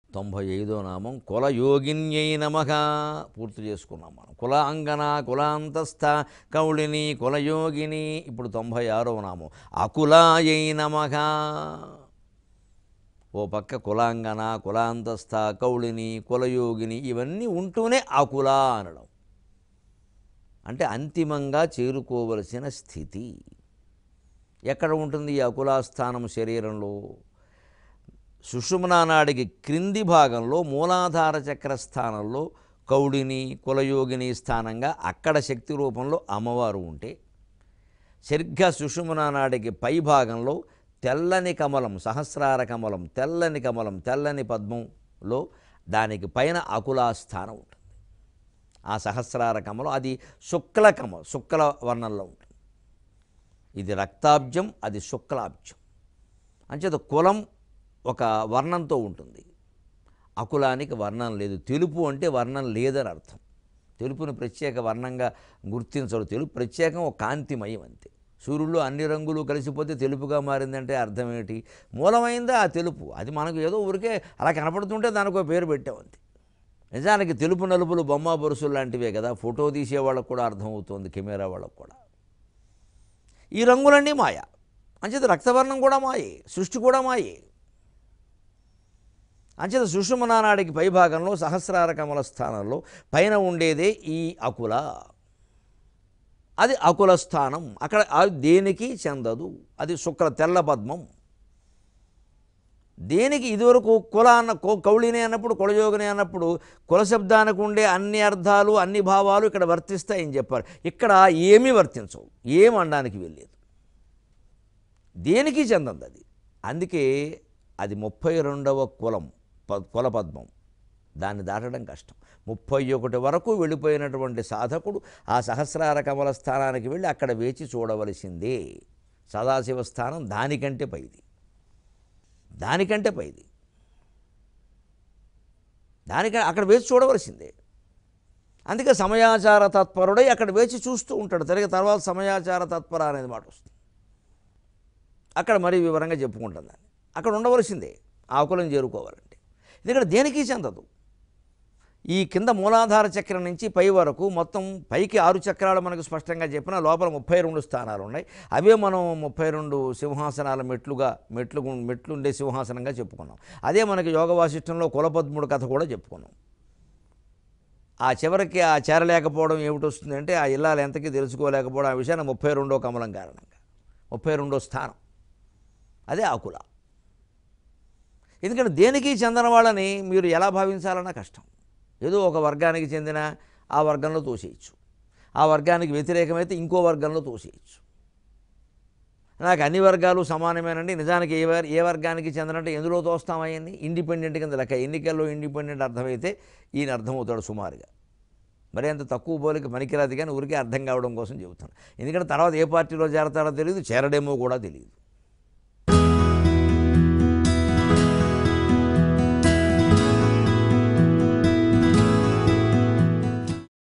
తొంభై ఐదో నామం కులయోగిన్యై నమః పూర్తి చేసుకున్నాం మనం కులాంగన కులాంతస్థ కౌళిని కులయోగిని ఇప్పుడు తొంభై ఆరవ నామం అకులాయై నమః ఓ పక్క కులాంగన కులాంతస్థ కౌళిని కులయోగిని ఇవన్నీ ఉంటూనే అకుల అనడం అంటే అంతిమంగా చేరుకోవలసిన స్థితి ఎక్కడ ఉంటుంది ఈ అకులాస్థానం శరీరంలో సుషుమ్నా నాడికి క్రింది భాగంలో మూలాధార చక్ర స్థానంలో కౌడిని కులయోగిని స్థానంగా అక్కడ శక్తి రూపంలో అమ్మవారు ఉంటే సరిగ్గా సుషుమ్నా నాడికి పై భాగంలో తెల్లని కమలం సహస్రార కమలం తెల్లని కమలం తెల్లని పద్మంలో దానికి పైన అకులాస్థానం ఉంటుంది ఆ సహస్రార కమలం అది శుక్ల కమలం శుక్ల వర్ణంలో ఉంటుంది ఇది రక్తాబ్జం అది శుక్లాబ్జం అంచేత కులం ఒక వర్ణంతో ఉంటుంది అకులానికి వర్ణం లేదు తెలుపు అంటే వర్ణం లేదని అర్థం తెలుపుని ప్రత్యేక వర్ణంగా గుర్తించడు తెలుపు ప్రత్యేకం ఒక కాంతిమయం అంతే సూర్యుల్లో అన్ని రంగులు కలిసిపోతే తెలుపుగా మారిందంటే అర్థం ఏంటి మూలమైందా ఆ తెలుపు అది మనకు ఏదో ఊరికే అలా కనపడుతుంటే దానికి ఒక పేరు పెట్టాం అంతే నిజానికి తెలుపు నలుపులు బొమ్మ బొరుసులు లాంటివే కదా ఫోటో తీసే వాళ్ళకు కూడా అర్థమవుతుంది కెమెరా వాళ్ళకు కూడా ఈ రంగులన్నీ మాయ అంచేత రక్తవర్ణం కూడా మాయే సృష్టి కూడా మాయే అంచేత సుషుమనానాడికి పైభాగంలో సహస్రార కమల స్థానంలో పైన ఉండేదే ఈ అకుల అది అకుల స్థానం అక్కడ అది దేనికి చెందదు అది శుక్ర తెల్ల పద్మం దేనికి ఇదివరకు కుల అన్న కౌ- కౌళిని అన్నప్పుడు కులయోగిని అన్నప్పుడు కుల శబ్దానికి ఉండే అన్ని అర్థాలు అన్ని భావాలు ఇక్కడ వర్తిస్తాయని చెప్పారు ఇక్కడ ఏమీ వర్తించవు ఏం అనడానికి వెళ్ళలేదు దేనికి చెందదు అది అందుకే అది ముప్పై రెండవ కులం ప- కుల పద్మం దాన్ని దాటడం కష్టం ముప్పై ఒకటి వరకు వెళ్ళిపోయినటువంటి సాధకుడు ఆ సహస్రార కమల స్థానానికి వెళ్ళి అక్కడ వేచి చూడవలసిందే సదాశివ స్థానం దానికంటే పైది దానికంటే పైది దానికంటే అక్కడ వేచి చూడవలసిందే అందుకే సమయాచార తత్పరుడై అక్కడ వేచి చూస్తూ ఉంటాడు తిరిగి తర్వాత సమయాచార తత్పర అనేది మాట వస్తుంది అక్కడ మరీ వివరంగా చెప్పుకుంటాం దాన్ని అక్కడ ఉండవలసిందే ఆకులను చేరుకోవాలంటే ఇది ఇక్కడ దేనికి చెందదు ఈ కింద మూలాధార చక్రం నుంచి పై వరకు మొత్తం పైకి ఆరు చక్రాలు మనకు స్పష్టంగా చెప్పిన లోపల ముప్పై రెండు స్థానాలు ఉన్నాయి అవే మనం ముప్పై రెండు సింహాసనాల మెట్లుగా మెట్లు మెట్లు ఉండే సింహాసనంగా చెప్పుకున్నాం అదే మనకి యోగ వాసిష్టంలో కులపద్ముడు కథ కూడా చెప్పుకున్నాం ఆ చివరికి ఆ చేరలేకపోవడం ఏమిటి వస్తుంది అంటే ఆ ఇల్లాలు ఎంతకీ తెలుసుకోలేకపోవడం ఆ విషయాన్ని ముప్పై రెండో కమలం కారణంగా ముప్పై రెండో స్థానం అదే ఆకుల ఎందుకంటే దేనికి చెందిన వాళ్ళని మీరు ఎలా భావించాలన్నా కష్టం ఏదో ఒక వర్గానికి చెందిన ఆ వర్గంలో తోసేయచ్చు ఆ వర్గానికి వ్యతిరేకమైతే ఇంకో వర్గంలో తోసేయచ్చు నాకు అన్ని వర్గాలు సమానమేనండి నిజానికి ఏ వర్ ఏ వర్గానికి చెందినంటే ఎందులో తోస్తామయ్యింది ఇండిపెండెంట్ కింద లెక్క ఎన్నికల్లో ఇండిపెండెంట్ అర్థమైతే ఈయన అర్థమవుతాడు సుమారుగా మరి అంత తక్కువ పోలిక పనికిరాదు కానీ ఊరికే అర్థం కావడం కోసం చెబుతాను ఎందుకంటే తర్వాత ఏ పార్టీలో చేరతాడో తెలియదు చేరడేమో కూడా తెలియదు